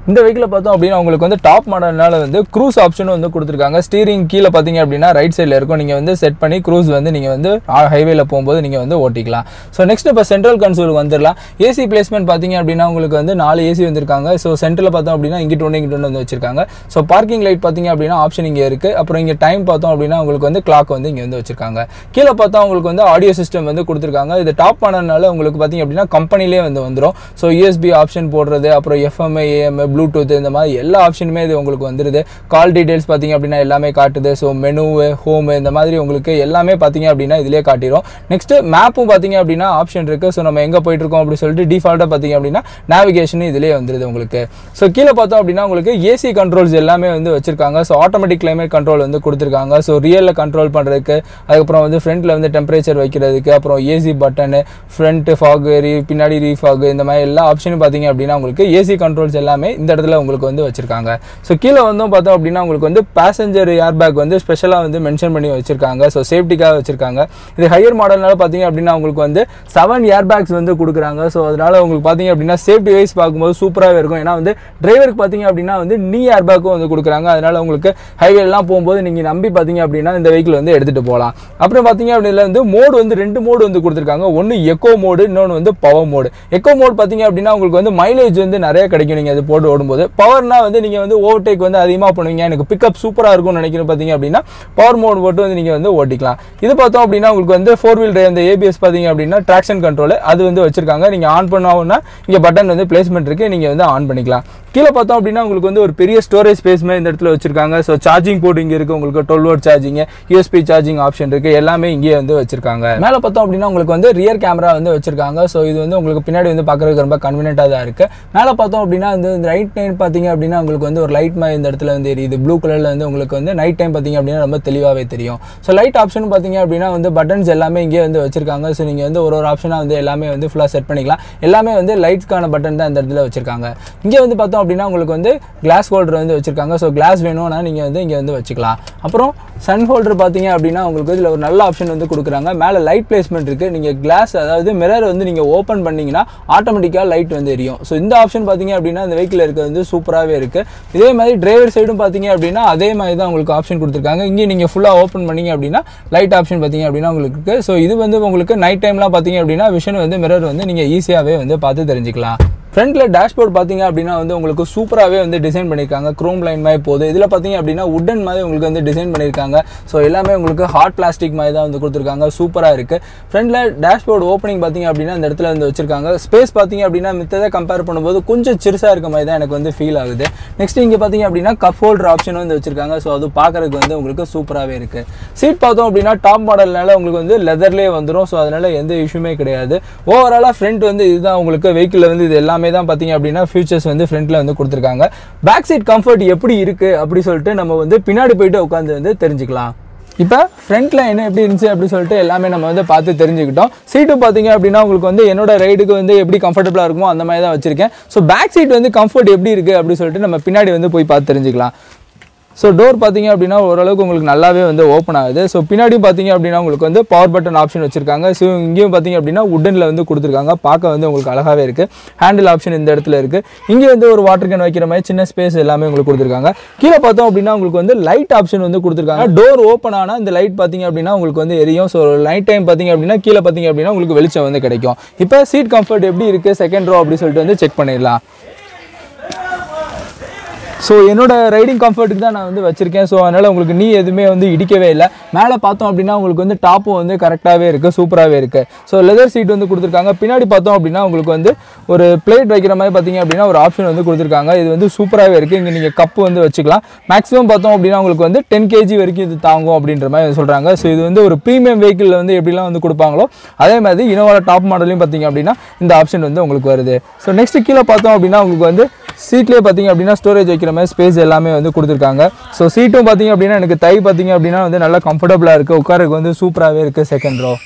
இந்த வெஹிக்கில் பார்த்தோம் அப்படின்னா உங்களுக்கு வந்து டாப் மாடல்னால வந்து க்ரூஸ் ஆப்ஷனும் வந்து கொடுத்துருக்காங்க ஸ்டீரிங் கீழே பார்த்தீங்க அப்படின்னா ரைட் சைடில் இருக்கும் நீங்கள் வந்து செட் பண்ணி க்ரூஸ் வந்து நீங்கள் வந்து ஹைவேல போகும்போது நீங்கள் வந்து ஓட்டிக்கலாம் ஸோ நெக்ஸ்ட் இப்போ சென்ட்ரல் கன்சோலுக்கு வந்துடலாம் ஏசி பிளேஸ்மெண்ட் பார்த்தீங்க அப்படின்னா உங்களுக்கு வந்து நாலு ஏசி வந்திருக்காங்க ஸோ சென்டரில் பார்த்தோம் அப்படின்னா இங்கிட்டு ஒன்று இங்கிட்டு ஒன்று வந்து வச்சிருக்காங்க ஸோ பார்க்கிங் லைட் பார்த்தீங்க அப்படின்னா ஆப்ஷன் இங்கே இருக்குது அப்புறம் இங்கே டைம் பார்த்தோம் அப்படின்னா உங்களுக்கு வந்து கிளாக் வந்து இங்கே வந்து வச்சிருக்காங்க கீழே பார்த்தா உங்களுக்கு வந்து ஆடியோ சிஸ்டம் வந்து கொடுத்துருக்காங்க இது டாப் பண்ணனால உங்களுக்கு பார்த்தீங்க அப்படின்னா கம்பெனிலே வந்து வந்துடும் ஸோ யூஎஸ்பி ஆப்ஷன் போடுறது அப்புறம் எஃப்எம்ஐ ஏஎம் ப்ளூடூத் இந்த மாதிரி எல்லா ஆப்ஷனுமே இது உங்களுக்கு வந்துருது கால் டீடைல்ஸ் பார்த்தீங்க அப்படின்னா எல்லாமே காட்டுது ஸோ மெனு ஹோம் இந்த மாதிரி உங்களுக்கு எல்லாமே பார்த்தீங்க அப்படின்னா இதிலே காட்டிடும் நெக்ஸ்ட் மேப்பும் பார்த்தீங்க அப்படின்னா ஆப்ஷன் இருக்குது ஸோ நம்ம எங்கே போயிட்டு இருக்கோம் அப்படின்னு சொல்லிட்டு டிஃபால்ட்டாக பார்த்தீங்க அப்படின்னா நேவிகேஷன் இதிலே வந்துருது உங்களுக்கு ஸோ கீழே பார்த்தோம் அப்படின்னா உங்களுக்கு ஏசி கண்ட்ரோல்ஸ் எல்லாமே வந்து வச்சிருக்காங்க ஸோ ஆட்டோமேட்டிக் கிளைமேட் கண்ட்ரோல் வந்து கொடுத்துருக்காங்க ஸோ ரியலில் கண்ட்ரோல் பண்ணுறதுக்கு அதுக்கப்புறம் வந்து ஃப்ரண்ட்டில் வந்து டெம்பரேச்சர் வைக்கிறதுக்கு அப்புறம் ஏசி பட்டனு ஃப்ரண்ட் ஃபாக் ரீ பின்னாடி ரீஃபாக் இந்த மாதிரி எல்லா ஆப்ஷனும் பார்த்தீங்க அப்படின்னா உங்களுக்கு ஏசி கண்ட்ரோல்ஸ் எல்லாமே இந்த இடத்துல உங்களுக்கு வந்து வச்சிருக்காங்க ஸோ கீழே வந்தும் பார்த்தோம் அப்படின்னா உங்களுக்கு வந்து பேசஞ்சர் ஏர் பேக் வந்து ஸ்பெஷலாக வந்து மென்ஷன் பண்ணி வச்சிருக்காங்க ஸோ சேஃப்டிக்காக வச்சிருக்காங்க இது ஹையர் மாடல்னால பார்த்தீங்க அப்படின்னா உங்களுக்கு வந்து செவன் ஏர் பேக்ஸ் வந்து கொடுக்குறாங்க ஸோ அதனால உங்களுக்கு பார்த்தீங்க அப்படின்னா சேஃப்டி வைஸ் பார்க்கும்போது சூப்பராகவே இருக்கும் ஏன்னா வந்து டிரைவருக்கு பார்த்தீங்க அப்படின்னா வந்து நீ ஏர் பேக்கும் வந்து கொடுக்குறாங்க அதனால உங்களுக்கு ஹைவேலாம் போகும்போது நீங்கள் நம்பி பார்த்தீங்க அப்படின்னா இந்த வெஹிக்கிள் வந்து எடுத்துகிட்டு போகலாம் அப்புறம் பார்த்தீங்க அப்படின்னா வந்து மோடு வந்து ரெண்டு மோடு வந்து கொடுத்துருக்காங்க ஒன்று எக்கோ மோடு இன்னொன்று வந்து பவர் மோடு எக்கோ மோட் பார்த்தீங்க அப்படின்னா உங்களுக்கு வந்து மைலேஜ் வந்து நிறைய கிடைக்கும் நீங்கள் அது போட்டு ஓடும்போது பவர்னா வந்து நீங்கள் வந்து ஓவர்டேக் வந்து அதிகமாக பண்ணுவீங்க எனக்கு பிக்கப் சூப்பராக இருக்கும்னு நினைக்கிறேன் பார்த்தீங்க அப்படின்னா பவர் மோட் போட்டு வந்து நீங்கள் வந்து ஓட்டிக்கலாம் இது பார்த்தோம் அப்படின்னா உங்களுக்கு வந்து ஃபோர் வீல் டிரைவ் இந்த ஏபிஎஸ் பார்த்தீங்க அப்படின்னா ட்ராக்ஷன் கண்ட்ரோல் அது வந்து வச்சிருக்காங்க நீங்கள் ஆன் பண்ணாங்கன்னா இங்கே பட்டன் வந்து பிளேஸ்மெண்ட் இருக்குது நீங்கள் வந்து ஆன் பண்ணிக்கலாம் கீழே பார்த்தோம் அப்படின்னா உங்களுக்கு வந்து ஒரு பெரிய ஸ்டோரேஜ் ஸ்பேஸ்மே இந்த இடத்துல வச்சிருக்காங்க ஸோ சார்ஜிங் போர்ட் இங்கே இருக்குது உங்களுக்கு twelve volt charging USB charging option இருக்குது எல்லாமே இங்கேயே வந்து வச்சிருக்காங்க மேலே பார்த்தோம் அப்படின்னா உங்களுக்கு வந்து ரியர் கேமரா வந்து வச்சிருக்காங்க ஸோ இது வந்து உங்களுக்கு பின்னாடி வந்து பார்க்குறதுக்கு ரொம்ப கன்வீனியன்ட்டாக தான் இருக்குது மேலே பார்த்தோம் அப்படின்னா வந்து இந்த ரைட் டைம் பார்த்தீங்க அப்படின்னா உங்களுக்கு வந்து ஒரு லைட் மாதிரி இந்த இடத்துல வந்து எரியுது ப்ளூ கலரில் வந்து உங்களுக்கு வந்து நைட் டைம் பார்த்தீங்க அப்படின்னா ரொம்ப தெளிவாகவே தெரியும் ஸோ லைட் ஆப்ஷன் பார்த்தீங்க அப்படின்னா வந்து பட்டன்ஸ் எல்லாமே இங்கே வந்து வச்சிருக்காங்க ஸோ நீங்கள் வந்து ஒரு ஒரு ஆப்ஷனாக வந்து எல்லாமே வந்து ஃபுல்லாக செட் பண்ணிக்கலாம் எல்லாமே வந்து லைட்ஸ்க்கான பட்டன் தான் இந்த இடத்துல வச்சிருக்காங்க இங்கே வந்து பார்த்தோம் அப்படின்னா உங்களுக்கு வந்து கிளாஸ் ஹோல்டர் வந்து வச்சிருக்காங்க ஸோ கிளாஸ் வேணும்னா நீங்கள் வந்து இங்கே வந்து வச்சுக்கலாம் அப்புறம் சன் ஹோல்டர் பார்த்தீங்க அப்படின்னா உங்களுக்கு இதில் ஒரு நல்ல ஆப்ஷன் வந்து கொடுக்குறாங்க மேலே லைட் பிளேஸ்மெண்ட் இருக்குது நீங்கள் கிளாஸ் அதாவது மிரர் வந்து நீங்கள் ஓப்பன் பண்ணீங்கன்னா ஆட்டோமேட்டிக்காக லைட் வந்து எரியும் ஸோ இந்த ஆப்ஷன் பார்த்தீங்க அப்படின்னா இந்த வெஹிக்கிள் இருக்கிறது வந்து சூப்பராகவே இருக்குது இதே மாதிரி டிரைவர் சைடும் பார்த்தீங்க அப்படின்னா அதே மாதிரி தான் உங்களுக்கு ஆப்ஷன் கொடுத்துருக்காங்க இங்கே நீங்கள் ஃபுல்லாக ஓப்பன் பண்ணீங்க அப்படின்னா லைட் ஆப்ஷன் பார்த்தீங்க அப்படின்னா உங்களுக்கு இருக்குது ஸோ இது வந்து உங்களுக்கு நைட் டைம்லாம் பார்த்தீங்க அப்படின்னா விஷன் வந்து மிரர் வந்து நீங்கள் ஈஸியாகவே வந்து பார்த்து தெரிஞ்சுக்கலாம் ஃப்ரண்ட்டில் டேஷ்போர்ட் பார்த்தீங்க அப்படின்னா வந்து உங்களுக்கு சூப்பராகவே வந்து டிசைன் பண்ணியிருக்காங்க க்ரோம் லைன் மாதிரி போகுது இதில் பார்த்தீங்க அப்படின்னா உட்டன் மாதிரி உங்களுக்கு வந்து டிசைன் பண்ணியிருக்காங்க ஸோ எல்லாமே உங்களுக்கு ஹார்ட் பிளாஸ்டிக் மாதிரி தான் வந்து கொடுத்துருக்காங்க சூப்பராக இருக்குது ஃப்ரண்ட்டில் டேஷ்போர்ட் ஓப்பனிங் பார்த்தீங்க அப்படின்னா இந்த இடத்துல வந்து வச்சிருக்காங்க ஸ்பேஸ் பார்த்தீங்க அப்படின்னா மித்ததை கம்பேர் பண்ணும்போது கொஞ்சம் சிறுசாக இருக்க மாதிரி தான் எனக்கு வந்து ஃபீல் ஆகுது நெக்ஸ்ட் இங்கே பார்த்தீங்க அப்படின்னா கப் ஹோல்டர் ஆப்ஷன் வந்து வச்சிருக்காங்க ஸோ அது பார்க்கறதுக்கு வந்து உங்களுக்கு சூப்பராகவே இருக்குது சீட் பார்த்தோம் அப்படின்னா டாப் மாடல்னால உங்களுக்கு வந்து லெதர்லேயே வந்துடும் ஸோ அதனால எந்த இஷ்யூமே கிடையாது ஓவராலாக ஃப்ரண்ட் வந்து இதுதான் உங்களுக்கு வெஹிக்கிளில் வந்து இது எல்லாமே தான் பார்த்தீங்க அப்படின்னா ஃபியூச்சர்ஸ் வந்து ஃப்ரண்ட்டில் வந்து கொடுத்துருக்காங்க பேக் சீட் கம்ஃபர்ட் எப்படி இருக்குது அப்படி சொல்லிட்டு நம்ம வந்து பின்னாடி போயிட்டு உட்காந்து வந்து தெரிஞ்சுக்கலாம் இப்போ ஃப்ரண்ட்டில் என்ன எப்படி இருந்துச்சு அப்படி சொல்லிட்டு எல்லாமே நம்ம வந்து பார்த்து தெரிஞ்சுக்கிட்டோம் சீட்டும் பார்த்தீங்க அப்படின்னா உங்களுக்கு வந்து என்னோட ரைடுக்கு வந்து எப்படி கம்ஃபர்டபுளாக இருக்குமோ அந்த மாதிரி தான் வச்சிருக்கேன் ஸோ பேக் சீட் வந்து கம்ஃபர்ட் எப்படி இருக்குது அப்படி சொல்லிட்டு நம்ம பின்னாடி வந்து போய் பார்த்து தெரிஞ்சுக்கலாம் ஸோ டோர் பார்த்தீங்க அப்படின்னா ஓரளவுக்கு உங்களுக்கு நல்லாவே வந்து ஓப்பன் ஆகுது ஸோ பின்னாடியும் பார்த்தீங்க அப்படின்னா உங்களுக்கு வந்து பவர் பட்டன் ஆப்ஷன் வச்சிருக்காங்க ஸோ இங்கேயும் பார்த்தீங்க அப்படின்னா உட்டனில் வந்து கொடுத்துருக்காங்க பார்க்க வந்து உங்களுக்கு அழகாகவே இருக்குது ஹேண்டில் ஆப்ஷன் இந்த இடத்துல இருக்குது இங்கே வந்து ஒரு வாட்டர் கேன் வைக்கிற மாதிரி சின்ன ஸ்பேஸ் எல்லாமே உங்களுக்கு கொடுத்துருக்காங்க கீழே பார்த்தோம் அப்படின்னா உங்களுக்கு வந்து லைட் ஆப்ஷன் வந்து கொடுத்துருக்காங்க டோர் ஓப்பன் ஆனால் இந்த லைட் பார்த்தீங்க அப்படின்னா உங்களுக்கு வந்து எரியும் ஸோ நைட் டைம் பார்த்தீங்க அப்படின்னா கீழே பார்த்தீங்க அப்படின்னா உங்களுக்கு வெளிச்சம் வந்து கிடைக்கும் இப்போ சீட் கம்ஃபர்ட் எப்படி இருக்குது செகண்ட் ரோ அப்படி சொல்லிட்டு வந்து செக் பண்ணிடலாம் ஸோ என்னோட ரைடிங் கம்ஃபர்ட்டுக்கு தான் நான் வந்து வச்சிருக்கேன் ஸோ அதனால் உங்களுக்கு நீ எதுவுமே வந்து இடிக்கவே இல்லை மேலே பார்த்தோம் அப்படின்னா உங்களுக்கு வந்து டாப்பும் வந்து கரெக்டாகவே இருக்குது சூப்பராகவே இருக்குது ஸோ லெதர் சீட் வந்து கொடுத்துருக்காங்க பின்னாடி பார்த்தோம் அப்படின்னா உங்களுக்கு வந்து ஒரு பிளேட் வைக்கிற மாதிரி பார்த்தீங்க அப்படின்னா ஒரு ஆப்ஷன் வந்து கொடுத்துருக்காங்க இது வந்து சூப்பராகவே இருக்குது இங்கே நீங்கள் கப்பு வந்து வச்சுக்கலாம் மேக்ஸிமம் பார்த்தோம் அப்படின்னா உங்களுக்கு வந்து டென் கேஜி வரைக்கும் இது தாங்கும் அப்படின்ற மாதிரி சொல்கிறாங்க ஸோ இது வந்து ஒரு ப்ரீமியம் வெஹிக்கிளில் வந்து எப்படிலாம் வந்து கொடுப்பாங்களோ அதே மாதிரி இனோவா டாப் மாடலையும் பார்த்தீங்க அப்படின்னா இந்த ஆப்ஷன் வந்து உங்களுக்கு வருது ஸோ நெக்ஸ்ட் கீழே பார்த்தோம் அப்படின்னா உங்களுக்கு வந்து சீட்லேயே பார்த்தீங்க அப்படின்னா ஸ்டோரேஜ் வைக்கிற மாதிரி ஸ்பேஸ் எல்லாமே வந்து கொடுத்துருக்காங்க ஸோ சீட்டும் பார்த்தீங்க அப்படின்னா எனக்கு தை பார்த்தீங்க அப்படின்னா வந்து நல்லா கம்ஃபர்டபுளாக இருக்குது உட்காருக்கு வந்து சூப்பராகவே இருக்குது செகண்ட் ரோ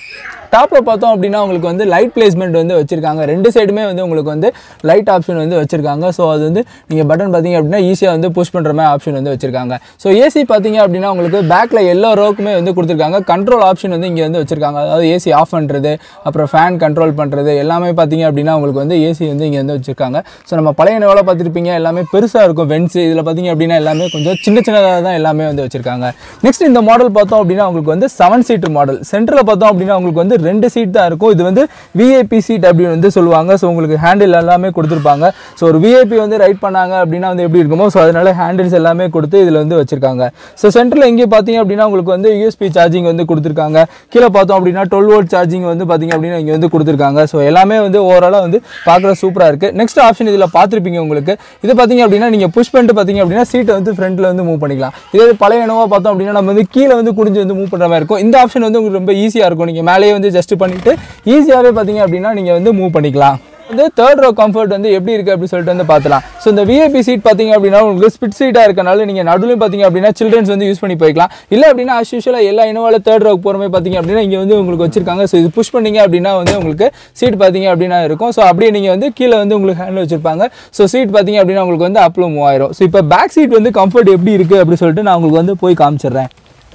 டாப்பில் பார்த்தோம் அப்படின்னா உங்களுக்கு வந்து லைட் பிளேஸ்மெண்ட் வந்து வச்சிருக்காங்க ரெண்டு சைடுமே வந்து உங்களுக்கு வந்து லைட் ஆப்ஷன் வந்து வச்சிருக்காங்க ஸோ அது வந்து நீங்கள் பட்டன் பார்த்தீங்க அப்படின்னா ஈஸியாக வந்து புஷ் பண்ணுற மாதிரி ஆப்ஷன் வந்து வச்சிருக்காங்க ஸோ ஏசி பார்த்தீங்க அப்படின்னா உங்களுக்கு பேக்கில் எல்லா ரோக்குமே வந்து கொடுத்துருக்காங்க கண்ட்ரோல் ஆப்ஷன் வந்து இங்கே வந்து வச்சிருக்காங்க அதாவது ஏசி ஆஃப் பண்ணுறது அப்புறம் ஃபேன் கண்ட்ரோல் பண்ணுறது எல்லாமே பார்த்தீங்க அப்படின்னா உங்களுக்கு வந்து ஏசி வந்து இங்கே வந்து வச்சிருக்காங்க ஸோ நம்ம பழைய நோவில் பார்த்துருப்பீங்க எல்லாமே பெருசாக இருக்கும் வென்ஸ் இதில் பார்த்தீங்க அப்படின்னா எல்லாமே கொஞ்சம் சின்ன சின்னதாக தான் எல்லாமே வந்து வச்சிருக்காங்க நெக்ஸ்ட் இந்த மாடல் பார்த்தோம் அப்படின்னா உங்களுக்கு வந்து செவன் சீட்டர் மாடல் சென்டரில் பார்த்தோம் அப்படின்னா உங்களுக்கு வந்து ரெண்டு சீட் தான் இருக்கும் இது வந்து விஐபி சீட் அப்படின்னு வந்து சொல்லுவாங்க ஸோ உங்களுக்கு ஹேண்டில் எல்லாமே கொடுத்துருப்பாங்க ஸோ ஒரு விஐபி வந்து ரைட் பண்ணாங்க அப்படின்னா வந்து எப்படி இருக்குமோ ஸோ அதனால ஹேண்டில்ஸ் எல்லாமே கொடுத்து இதில் வந்து வச்சிருக்காங்க ஸோ சென்டரில் எங்கே பார்த்தீங்க அப்படின்னா உங்களுக்கு வந்து யூஎஸ்பி சார்ஜிங் வந்து கொடுத்துருக்காங்க கீழே பார்த்தோம் அப்படின்னா டுவெல் வோல்ட் சார்ஜிங் வந்து பார்த்தீங்க அப்படின்னா இங்கே வந்து கொடுத்துருக்காங்க ஸோ எல்லாமே வந்து ஓவராலாக வந்து பார்க்குற சூப்பராக இருக்குது நெக்ஸ்ட் ஆப்ஷன் இதில் பார்த்துருப்பீங்க உங்களுக்கு இது பார்த்தீங்க அப்படின்னா நீங்கள் புஷ் பண்ணிட்டு பார்த்தீங்க அப்படின்னா சீட்டை வந்து ஃப்ரண்ட்டில் வந்து மூவ் பண்ணிக்கலாம் இதே பழைய இனோவா பார்த்தோம் அப்படின்னா நம்ம வந்து கீழே வந்து குடிஞ்சு வந்து மூவ் பண்ணுற மாதிரி இருக்கும் இந்த ஆப்ஷன் வந்து உங்களுக்கு ரொம்ப ஈஸியாக இருக்கும் நீங்கள் மேலேயே வந்து ஜஸ்ட் பண்ணிவிட்டு ஈஸியாகவே பார்த்தீங்க அப்படின்னா நீங்கள் வந்து மூவ் பண்ணிக்கலாம் வந்து தேர்ட் ரோ கம்ஃபர்ட் வந்து எப்படி இருக்குது அப்படின்னு சொல்லிட்டு வந்து பார்க்கலாம் ஸோ இந்த விஐபி சீட் பார்த்தீங்க அப்படின்னா உங்களுக்கு ஸ்பிட் சீட்டாக இருக்கனால நீங்கள் நடுவில் பார்த்தீங்க அப்படின்னா சில்ட்ரன்ஸ் வந்து யூஸ் பண்ணி போய்க்கலாம் இல்லை அப்படின்னா அஸ் யூஷுவலாக எல்லா இனோவாவில் தேர்ட் ரோக்கு போகிற மாதிரி பார்த்தீங்க அப்படின்னா இங்கே வந்து உங்களுக்கு வச்சிருக்காங்க ஸோ இது புஷ் பண்ணீங்க அப்படின்னா வந்து உங்களுக்கு சீட் பார்த்தீங்க அப்படின்னா இருக்கும் ஸோ அப்படியே நீங்கள் வந்து கீழே வந்து உங்களுக்கு ஹேண்டில் வச்சிருப்பாங்க ஸோ சீட் பார்த்தீங்க அப்படின்னா உங்களுக்கு வந்து அப்ளோ மூவ் ஆயிரும் ஸோ இப்போ பேக் சீட் வந்து கம்ஃபர்ட் எப்படி இருக்குது அப்படின்னு சொல்லிட்டு நான் உங்களுக்கு வந்து போய் காமிச்சிடுறேன்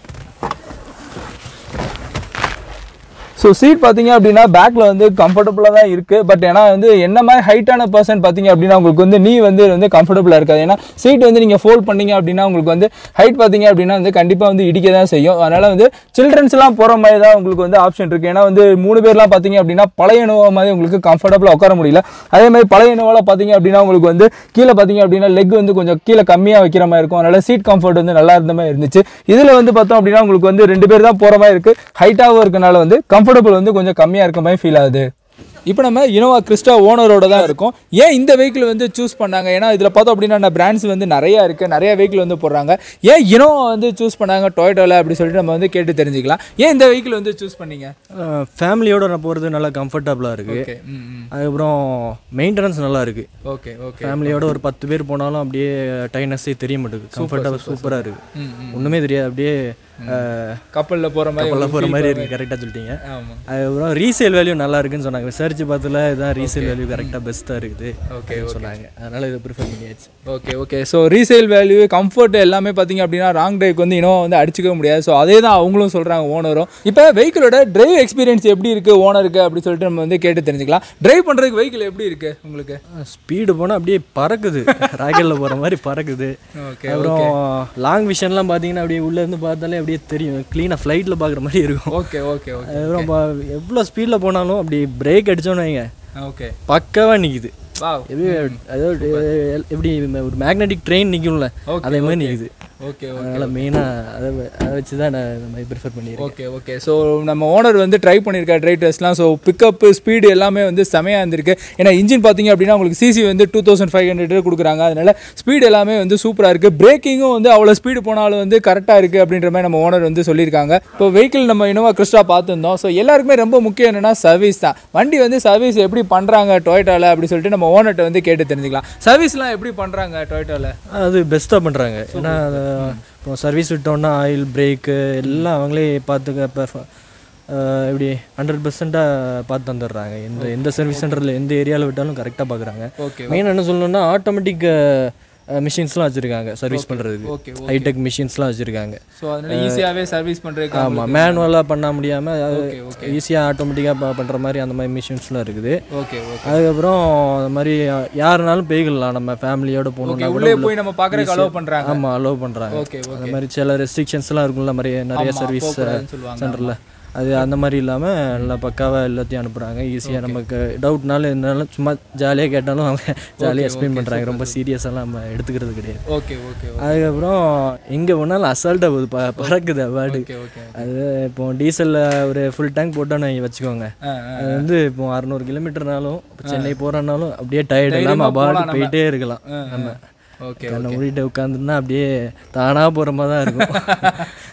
ஸோ சீட் பார்த்தீங்க அப்படின்னா பேக்கில் வந்து கம்ஃபர்டபுளாக தான் இருக்குது பட் ஏன்னா வந்து என்ன மாதிரி ஹைட்டான பர்சன் பார்த்தீங்க அப்படின்னா உங்களுக்கு வந்து நீ வந்து வந்து கம்ஃபர்டபுளாக இருக்காது ஏன்னா சீட் வந்து நீங்கள் ஃபோல்ட் பண்ணீங்க அப்படின்னா உங்களுக்கு வந்து ஹைட் பார்த்தீங்க அப்படின்னா வந்து கண்டிப்பாக வந்து இடிக்க தான் செய்யும் அதனால் வந்து சில்ட்ரன்ஸ்லாம் போகிற மாதிரி தான் உங்களுக்கு வந்து ஆப்ஷன் இருக்குது ஏன்னா வந்து மூணு பேர்லாம் பார்த்தீங்க அப்படின்னா பழைய இனோவா மாதிரி உங்களுக்கு கம்ஃபர்டபுளாக உட்கார முடியல அதே மாதிரி பழைய இனோவாவில் பார்த்தீங்க அப்படின்னா உங்களுக்கு வந்து கீழே பார்த்தீங்க அப்படின்னா லெக் வந்து கொஞ்சம் கீழே கம்மியாக வைக்கிற மாதிரி இருக்கும் அதனால் சீட் கம்ஃபர்ட் வந்து நல்லா இருந்த மாதிரி இருந்துச்சு இதில் வந்து பார்த்தோம் அப்படின்னா உங்களுக்கு வந்து ரெண்டு பேர் தான் போகிற மாதிரி இருக்குது ஹைட்டாகவும் இருக்கனால வந்து கம்ஃபர்டபுள் வந்து கொஞ்சம் கம்மியாக இருக்க மாதிரி ஃபீல் ஆகுது இப்போ நம்ம இனோவா கிறிஸ்டா ஓனரோட தான் இருக்கோம் ஏன் இந்த வெஹிக்கிள் வந்து சூஸ் பண்ணாங்க ஏன்னா இதில் பார்த்தோம் அப்படின்னா பிராண்ட்ஸ் வந்து நிறையா இருக்குது நிறைய வெஹிக்கிள் வந்து போடுறாங்க ஏன் இனோவா வந்து சூஸ் பண்ணாங்க டொயட்டோவில் அப்படி சொல்லிட்டு நம்ம வந்து கேட்டு தெரிஞ்சுக்கலாம் ஏன் இந்த வெஹிக்கிள் வந்து சூஸ் பண்ணீங்க ஃபேமிலியோட நான் போகிறது நல்லா கம்ஃபர்டபுளாக இருக்குது ஓகே ம் ம் அதுக்கப்புறம் மெயின்டெனன்ஸ் நல்லா இருக்குது ஓகே ஓகே ஃபேமிலியோட ஒரு பத்து பேர் போனாலும் அப்படியே டைனஸே தெரிய மாட்டேங்குது கம்ஃபர்டபுள் சூப்பராக இருக்குது ம் ம் ஒன்றுமே தெரியாது அப்படியே கப்பலில் போகிற மாதிரி கப்பலில் போகிற மாதிரி இருக்குது கரெக்டாக சொல்லிட்டீங்க ஆமாம் அதுக்கப்புறம் ரீசேல் வேல்யூ நல்லா இருக்குன்னு சொன்னாங்க விசாரிச்சு பார்த்ததுல இதான் ரீசேல் வேல்யூ கரெக்டாக பெஸ்ட்டாக இருக்குது ஓகே அப்படின்னு சொன்னாங்க அதனால் இதை ப்ரிஃபர் பண்ணியாச்சு okay okay so resale value comfort எல்லாமே பார்த்தீங்க அப்படின்னா ராங் டிரைவ்க்கு வந்து இனோவா வந்து அடிச்சுக்க முடியாது ஸோ அதே தான் அவங்களும் சொல்கிறாங்க ஓனரும் இப்போ வெஹிக்கிளோட டிரைவ் எக்ஸ்பீரியன்ஸ் எப்படி இருக்குது ஓனருக்கு அப்படி சொல்லிட்டு நம்ம வந்து கேட்டு தெரிஞ்சுக்கலாம் டிரைவ் பண்ணுறதுக்கு வெஹிக்கிள் எப்படி இருக்குது உங்களுக்கு ஸ்பீடு போனால் அப்படியே பறக்குது ராக்கெட்டில் போகிற மாதிரி பறக்குது ஓகே அப்புறம் லாங் விஷன்லாம் பார்த்தீங்கன்னா அப்படியே உள்ளே இருந்து பார்த்தாலே அப்படியே தெரியும் க்ளீனாக ஃப்ளைட்டில் பார்க்குற மாதிரி இருக்கும் ஓகே ஓகே ஓகே அதுக்கப்புறம் பா- எவ்வளோ ஸ்பீடில் போனாலும் அப்படி பிரேக் அடிச்சோன்னு வைங்க ஓகே பக்காவாக நிற்குது வாவ் எப்படி அதாவது எப்படி ஒரு மேக்னெட்டிக் ட்ரெயின் நிற்கும்ல Okay, அதே மாதிரி நிற்குது ஓகே அதனால் மெயினாக அதை வ- அதை வச்சு தான் நான் இந்த மாதிரி ப்ரிஃபர் பண்ணியிருக்கேன் ஓகே ஓகே ஸோ நம்ம ஓனர் வந்து ட்ரை பண்ணியிருக்காரு ட்ரை டெஸ்ட்லாம் ஸோ பிக்கப்பு ஸ்பீடு எல்லாமே வந்து செமையாக இருந்திருக்கு ஏன்னா இன்ஜின் பார்த்தீங்க அப்படின்னா உங்களுக்கு சிசி வந்து டூ தௌசண்ட் ஃபைவ் ஹண்ட்ரட் கொடுக்குறாங்க அதனால ஸ்பீடு எல்லாமே வந்து சூப்பராக இருக்குது பிரேக்கிங்கும் வந்து அவ்வளோ ஸ்பீடு போனாலும் வந்து கரெக்டாக இருக்குது அப்படின்ற மாதிரி நம்ம ஓனர் வந்து சொல்லியிருக்காங்க இப்போ வெஹிக்கிள் நம்ம இனோவா கிறிஸ்டா பார்த்துருந்தோம் ஸோ எல்லாருக்குமே ரொம்ப முக்கியம் என்னன்னா சர்வீஸ் தான் வண்டி வந்து சர்வீஸ் எப்படி பண்ணுறாங்க டொயட்டாவில் அப்படி சொல்லிட்டு நம்ம ஓனர்கிட்ட வந்து கேட்டு தெரிஞ்சுக்கலாம் சர்வீஸ்லாம் எப்படி பண்ணுறாங்க டொயட்டாவில் அது பெஸ்ட்டாக பண்ணுறாங்க ஏன்னா அது இப்போ சர்வீஸ் விட்டோன்னா ஆயில் பிரேக்கு எல்லாம் அவங்களே பார்த்துக்க இப்போ எப்படி ஹண்ட்ரட் பர்சண்ட்டாக பார்த்து தந்துடுறாங்க எந்த எந்த சர்வீஸ் சென்டரில் எந்த ஏரியாவில் விட்டாலும் கரெக்டாக பார்க்குறாங்க ஓகே மெயின் என்ன சொல்லணும்னா ஆட்டோமேட்டிக் மிஷின்ஸ்லாம் வச்சுருக்காங்க சர்வீஸ் பண்ணுறதுக்கு ஓகே ஹைடெக் மிஷின்ஸ்லாம் வச்சுருக்காங்க ஸோ அதனால ஈஸியாகவே சர்வீஸ் பண்ணுறதுக்கு ஆமாம் மேனுவலாக பண்ண முடியாமல் ஓகே ஓகே ஈஸியாக ஆட்டோமேட்டிக்காக பண்ணுற மாதிரி அந்த மாதிரி மிஷின்ஸ்லாம் இருக்குது ஓகே ஓகே அதுக்கப்புறம் அந்த மாதிரி யாருனாலும் போய்க்கலாம் நம்ம ஃபேமிலியோட ஓகே போகணுன்னா உள்ளே போய் நம்ம பார்க்குறதுக்கு அலோவ் பண்ணுறாங்க ஆமாம் அலோவ் பண்ணுறாங்க ஓகே அந்த மாதிரி சில ரெஸ்ட்ரிக்ஷன்ஸ்லாம் இருக்கும்ல நிறைய நிறைய சர்வீஸ் போகக்கூடாதுன்னு சொல்லுவாங்க சென்டரில் அது அந்த மாதிரி இல்லாமல் நல்லா பக்காவாக எல்லாத்தையும் அனுப்புகிறாங்க ஈஸியாக நமக்கு டவுட்னாலும் என்னாலும் சும்மா ஜாலியாக கேட்டாலும் அவங்க ஜாலியாக எக்ஸ்பிளைன் பண்ணுறாங்க ரொம்ப சீரியஸாலாம் நம்ம எடுத்துக்கிறது கிடையாது ஓகே ஓகே அதுக்கப்புறம் எங்கே போனாலும் அசால்ட்டாக போகுது ப பறக்குது அவார்டு ஓகே ஓகே அது இப்போ டீசலில் ஒரு ஃபுல் டேங்க் போட்டோன்னு வச்சுக்கோங்க ஆ அது வந்து இப்போ அறநூறு கிலோமீட்டர்னாலும் இப்போ சென்னை போகிறனாலும் அப்படியே டயர்ட் இல்லாமல் அபார்டு போயிட்டே இருக்கலாம் நம்ம ஓகே கண்ணை மூடிட்டு உட்காந்துருந்தா அப்படியே தானாக போகிற மாதிரி தான் இருக்கும்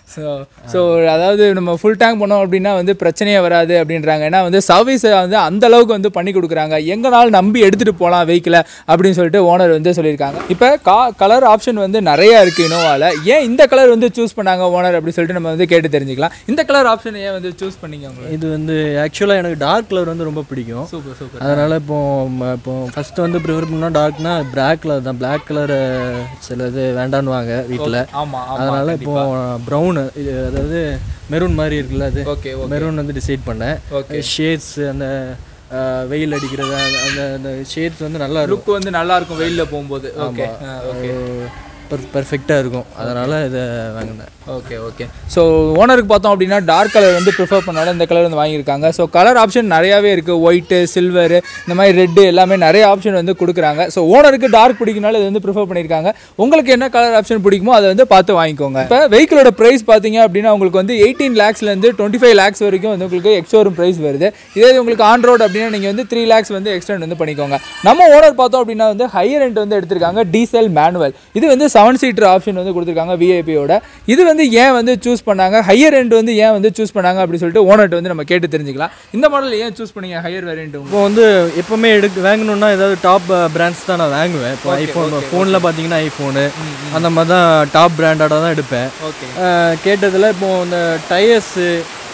ஸோ ஸோ அதாவது நம்ம ஃபுல் டேங்க் பண்ணோம் அப்படின்னா வந்து பிரச்சனையே வராது அப்படின்றாங்க ஏன்னா வந்து சர்வீஸை வந்து அந்த அளவுக்கு வந்து பண்ணி கொடுக்குறாங்க எங்கனாலும் நம்பி எடுத்துகிட்டு போகலாம் வெஹிக்கிளை அப்படின்னு சொல்லிட்டு ஓனர் வந்து சொல்லியிருக்காங்க இப்போ கா கலர் ஆப்ஷன் வந்து நிறைய இருக்குது இனோவாவில் ஏன் இந்த கலர் வந்து சூஸ் பண்ணாங்க ஓனர் அப்படின்னு சொல்லிட்டு நம்ம வந்து கேட்டு தெரிஞ்சுக்கலாம் இந்த கலர் ஆப்ஷன் ஏன் வந்து சூஸ் பண்ணீங்க உங்களுக்கு இது வந்து ஆக்சுவலாக எனக்கு டார்க் கலர் வந்து ரொம்ப பிடிக்கும் சூப்பர் சூப்பர் அதனால் இப்போ ம- இப்போ ஃபஸ்ட்டு வந்து ப்ரிஃபர் பண்ணால் டார்க்னா பிளாக் கலர் தான் பிளாக் கலர் சில இது வேண்டான்னுவாங்க வீட்டில் ஆமாம் அதனால் இப்போ ப்ரௌனு இது அதாவது மெரூன் மாதிரி இருக்குல்ல அது ஓகே மெரூன் வந்து டிசைட் பண்ணேன் ஓகே ஷேட்ஸ் அந்த அஹ், வெயில் அடிக்கிறது அந்த- அந்த அந்த ஷேட்ஸ் வந்து நல்லா இருக்கும் லுக் வந்து நல்லா இருக்கும் வெயிலில் போகும்போது ஓகே ஓகே பர்ஃபெக்டாக இருக்கும் அதனால் இதை வாங்கினேன் ஓகே ஓகே ஸோ ஓனருக்கு பார்த்தோம் அப்படின்னா டார்க் கலர் வந்து ப்ரிஃபர் பண்ணாலும் இந்த கலர் வந்து வாங்கியிருக்காங்க ஸோ கலர் ஆப்ஷன் நிறையாவே இருக்குது ஒயிட்டு சில்வரு இந்த மாதிரி ரெட்டு எல்லாமே நிறைய ஆப்ஷன் வந்து கொடுக்குறாங்க ஸோ ஓனருக்கு டார்க் பிடிக்கனால இது வந்து ப்ரிஃபர் பண்ணியிருக்காங்க உங்களுக்கு என்ன கலர் ஆப்ஷன் பிடிக்குமோ அதை வந்து பார்த்து வாங்கிக்கோங்க இப்போ வெஹிக்கிளோட ப்ரைஸ் பார்த்தீங்க அப்படின்னா உங்களுக்கு வந்து எயிட்டீன் லேக்ஸ்லேருந்து டுவெண்ட்டி ஃபைவ் லேக்ஸ் வரைக்கும் வந்து உங்களுக்கு எக்ஸ்ஷோரூம் ப்ரைஸ் வருது இதே இது உங்களுக்கு ஆன் ரோட் அப்படின்னா நீங்கள் வந்து த்ரீ லேக்ஸ் வந்து எக்ஸ்டெண்ட் வந்து பண்ணிக்கோங்க நம்ம ஓனர் பார்த்தோம் அப்படின்னா வந்து ஹையர் ரெண்ட் வந்து எடுத்திருக்காங்க டீசல் மேனுவல் இது வந்து செவன் சீட்டர் ஆப்ஷன் வந்து கொடுத்துருக்காங்க விஐபியோட இது வந்து ஏன் வந்து சூஸ் பண்ணாங்க ஹையர் ரெண்ட் வந்து ஏன் வந்து சூஸ் பண்ணாங்க அப்படின்னு சொல்லிட்டு ஓனர்ட்ட வந்து நம்ம கேட்டு தெரிஞ்சுக்கலாம் இந்த மாடல் ஏன் சூஸ் பண்ணீங்க ஹையர் வேரியன்ட் இப்போ வந்து எப்போவுமே எடுக்க வாங்கணும்னா ஏதாவது டாப் பிராண்ட்ஸ் தான் நான் வாங்குவேன் இப்போ ஐஃபோன் ஃபோனில் பார்த்தீங்கன்னா ஐஃபோனு அந்த மாதிரி தான் டாப் பிராண்டடாக தான் எடுப்பேன் ஓகே அஹ், கேட்டதில் இப்போ இந்த டயர்ஸு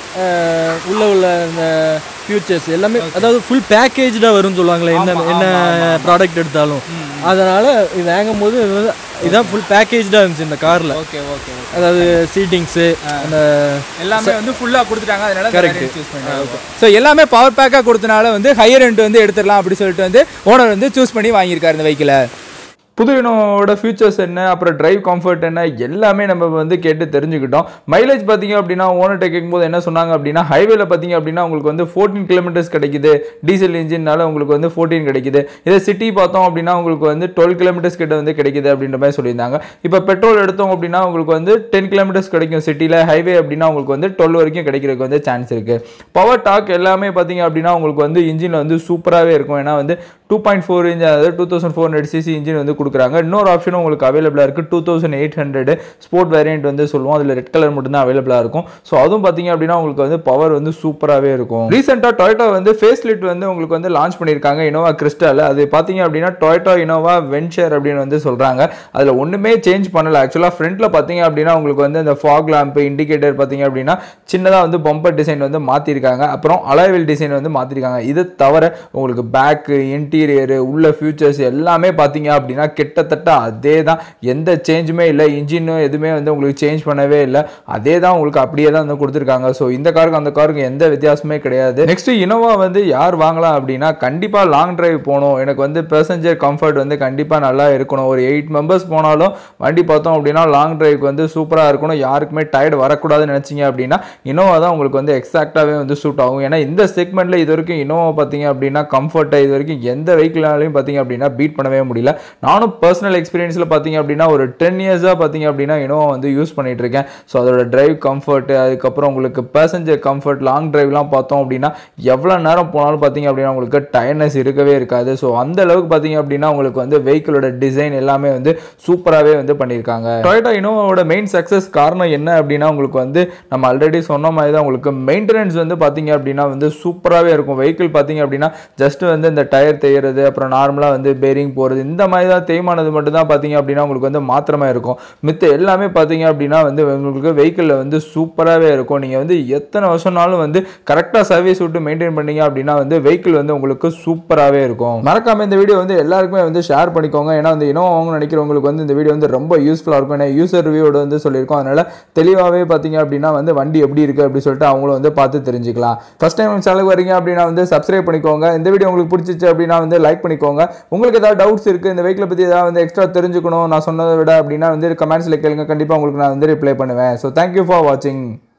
உள்ள உள்ள இந்த ஃபியூச்சர்ஸ் எல்லாமே அதாவது ஃபுல் பேக்கேஜாக வரும்னு சொல்லுவாங்களே என்ன என்ன ப்ராடக்ட் எடுத்தாலும் அதனால் இது வாங்கும் போது இது வந்து இதான் ஃபுல் பேக்கேஜாக இருந்துச்சு இந்த காரில் ஓகே ஓகே அதாவது சீட்டிங்ஸு அந்த எல்லாமே வந்து ஃபுல்லாக கொடுத்துட்டாங்க அதனால கரெக்ட் சூஸ் பண்ணி ஸோ எல்லாமே பவர் பேக்காக கொடுத்தனால வந்து ஹையர் ரெண்ட் வந்து எடுத்துடலாம் அப்படி சொல்லிட்டு வந்து ஓனர் வந்து சூஸ் பண்ணி வாங்கியிருக்காரு இந்த வெஹிக்கிளை புது இனோட ஃபியூச்சர்ஸ் என்ன அப்புறம் டிரைவ் கம்ஃபர்ட் என்ன எல்லாமே நம்ம வந்து கேட்டு தெரிஞ்சுக்கிட்டோம் மைலேஜ் பார்த்தீங்க அப்படின்னா ஓனர்கிட்ட கேட்கும்போது என்ன சொன்னாங்க அப்படின்னா ஹைவேல பார்த்தீங்க அப்படின்னா உங்களுக்கு வந்து ஃபோர்டீன் கிலோமீட்டர்ஸ் கிடைக்குது டீசல் இன்ஜின்னால உங்களுக்கு வந்து ஃபோர்டீன் கிடைக்குது இதே சிட்டி பார்த்தோம் அப்படின்னா உங்களுக்கு வந்து டுவெல் கிலோமீட்டர்ஸ் கிட்ட வந்து கிடைக்குது அப்படின்ற மாதிரி சொல்லியிருந்தாங்க இப்போ பெட்ரோல் எடுத்தோம் அப்படின்னா உங்களுக்கு வந்து டென் கிலோமீட்டர்ஸ் கிடைக்கும் சிட்டியில் ஹைவே அப்படின்னா உங்களுக்கு வந்து டுவெல் வரைக்கும் கிடைக்கிறதுக்கு வந்து சான்ஸ் இருக்கு பவர் டாக் எல்லாமே பார்த்தீங்க அப்படின்னா உங்களுக்கு வந்து இன்ஜின் வந்து சூப்பராகவே இருக்கும் ஏன்னா வந்து டூ பாயிண்ட் ஃபோர் இன்ச் அதாவது two thousand four hundred CC engine வந்து கொடுக்குறாங்க இன்னொரு ஆப்ஷனும் உங்களுக்கு அவைலபிளாக இருக்குது two thousand eight hundred sport variant வந்து சொல்லுவோம் அதில் ரெட் கலர் மட்டும் தான் அவைலபிளாக இருக்கும் ஸோ அதுவும் பார்த்தீங்க அப்படின்னா உங்களுக்கு வந்து பவர் வந்து சூப்பராகவே இருக்கும் ரீசெண்டாக டொயோட்டா வந்து ஃபேஸ் லிட் வந்து உங்களுக்கு வந்து லான்ச் பண்ணியிருக்காங்க இனோவா கிறிஸ்டல் அது பார்த்தீங்க அப்படின்னா டொயோட்டா இனோவா வென்ச்சர் அப்படின்னு வந்து சொல்கிறாங்க அதில் ஒன்றுமே சேஞ்ச் பண்ணல ஆக்சுவலாக ஃப்ரண்ட்டில் பார்த்தீங்க அப்படின்னா உங்களுக்கு வந்து இந்த ஃபாக் லேம்ப் இண்டிகேட்டர் பார்த்தீங்க அப்படின்னா சின்னதாக வந்து பம்பர் டிசைன் வந்து மாற்றிருக்காங்க அப்புறம் அலாய்வில் டிசைன் வந்து மாற்றிருக்காங்க இது தவிர உங்களுக்கு பேக்கு இன்டீரியரு உள்ள ஃபியூச்சர்ஸ் எல்லாமே பார்த்தீங்க அப்படின்னா கிட்டத்தட்ட அதே தான் எந்த சேஞ்சுமே இல்லை இன்ஜினும் எதுவுமே வந்து உங்களுக்கு சேஞ்ச் பண்ணவே இல்லை அதே தான் உங்களுக்கு அப்படியே தான் வந்து கொடுத்துருக்காங்க ஸோ இந்த காருக்கு அந்த காருக்கு எந்த வித்தியாசமே கிடையாது நெக்ஸ்ட் இனோவா வந்து யார் வாங்கலாம் அப்படின்னா கண்டிப்பாக லாங் டிரைவ் போகணும் எனக்கு வந்து பேசஞ்சர் கம்ஃபர்ட் வந்து கண்டிப்பாக நல்லா இருக்கணும் ஒரு எயிட் மெம்பர்ஸ் போனாலும் வண்டி பார்த்தோம் அப்படின்னா லாங் டிரைவ்க்கு வந்து சூப்பராக இருக்கணும் யாருக்குமே டயர்ட் வரக்கூடாதுன்னு நினச்சிங்க அப்படின்னா இனோவா தான் உங்களுக்கு வந்து எக்ஸாக்டாகவே வந்து சூட் ஆகும் ஏன்னா இந்த செக்மெண்ட்டில் இது வரைக்கும் இனோவா பார்த்தீங்க அப்படின்னா கம்ஃபர்ட்டை இது வரைக்கும் எந்த வெஹிக்கிளாலையும் பார்த்தீங்க அப்படின்னா பீட் பண்ணவே முடியல நானும் பர்சனல் எக்ஸ்பீரியன்ஸில் பார்த்தீங்க அப்படின்னா ஒரு டென் இயர்ஸாக பார்த்தீங்க அப்படின்னா இனோவா வந்து யூஸ் பண்ணிட்டு இருக்கேன் ஸோ அதோட டிரைவ் கம்ஃபர்ட் அதுக்கப்புறம் உங்களுக்கு பேசஞ்சர் கம்ஃபர்ட் லாங் டிரைவ்லாம் பார்த்தோம் அப்படின்னா எவ்வளோ நேரம் போனாலும் பார்த்தீங்க அப்படின்னா உங்களுக்கு டயர்னஸ் இருக்கவே இருக்காது ஸோ அந்த அளவுக்கு பார்த்தீங்க அப்படின்னா உங்களுக்கு வந்து வெஹிக்கிளோட டிசைன் எல்லாமே வந்து சூப்பராகவே வந்து பண்ணியிருக்காங்க டொயோட்டா இனோவாவோட மெயின் சக்ஸஸ் காரணம் என்ன அப்படின்னா உங்களுக்கு வந்து நம்ம ஆல்ரெடி சொன்ன மாதிரி தான் உங்களுக்கு மெயின்டெனன்ஸ் வந்து பார்த்தீங்க அப்படின்னா வந்து சூப்பராகவே இருக்கும் வெஹிக்கிள் பார்த்தீங்க அப்படின்னா ஜஸ்ட் வந்து இந்த டயர் தேய்றது அப்புறம் நார்மலாக வந்து பேரிங் போகிறது இந்த மாதிரி தான் தேய்மானது மட்டும் தான் பார்த்தீங்க அப்படின்னா உங்களுக்கு வந்து மாத்திரமா இருக்கும் மித்த எல்லாமே பார்த்தீங்க அப்படின்னா வந்து உங்களுக்கு வெஹிக்கிளில் வந்து சூப்பராகவே இருக்கும் நீங்கள் வந்து எத்தனை வருஷம்னாலும் வந்து கரெக்டாக சர்வீஸ் விட்டு மெயின்டைன் பண்ணீங்க அப்படின்னா வந்து வெஹிக்கிள் வந்து உங்களுக்கு சூப்பராகவே இருக்கும் மறக்காம இந்த வீடியோ வந்து எல்லாருக்குமே வந்து ஷேர் பண்ணிக்கோங்க ஏன்னா வந்து இன்னும் அவங்க நினைக்கிறவங்களுக்கு வந்து இந்த வீடியோ வந்து ரொம்ப யூஸ்ஃபுல்லாக இருக்கும் ஏன்னா யூசர் ரிவ்யூவோட வந்து சொல்லியிருக்கோம் அதனால தெளிவாகவே பார்த்தீங்க அப்படின்னா வந்து வண்டி எப்படி இருக்குது அப்படி சொல்லிட்டு அவங்களும் வந்து பார்த்து தெரிஞ்சுக்கலாம் ஃபர்ஸ்ட் டைம் சேனலுக்கு வரீங்க அப்படின்னா வந்து சப்ஸ்கிரைப் பண்ணிக்கோங்க இந்த வீடியோ உங்களுக்கு பிடிச்சிச்சு அப்படின்னா வந்து லைக் பண்ணிக்கோங்க உங்களுக்கு ஏதாவது டவுட்ஸ் இருக்குது இந்த வெஹிக்கிளை பற்றி ஏதாவது வந்து எக்ஸ்ட்ரா தெரிஞ்சுக்கணும் நான் சொன்னதை விட அப்படின்னா வந்து கமெண்ட்ஸில் கேளுங்க கண்டிப்பாக உங்களுக்கு நான் வந்து ரிப்ளை பண்ணுவேன் ஸோ தேங்க்யூ ஃபார் வாட்சிங்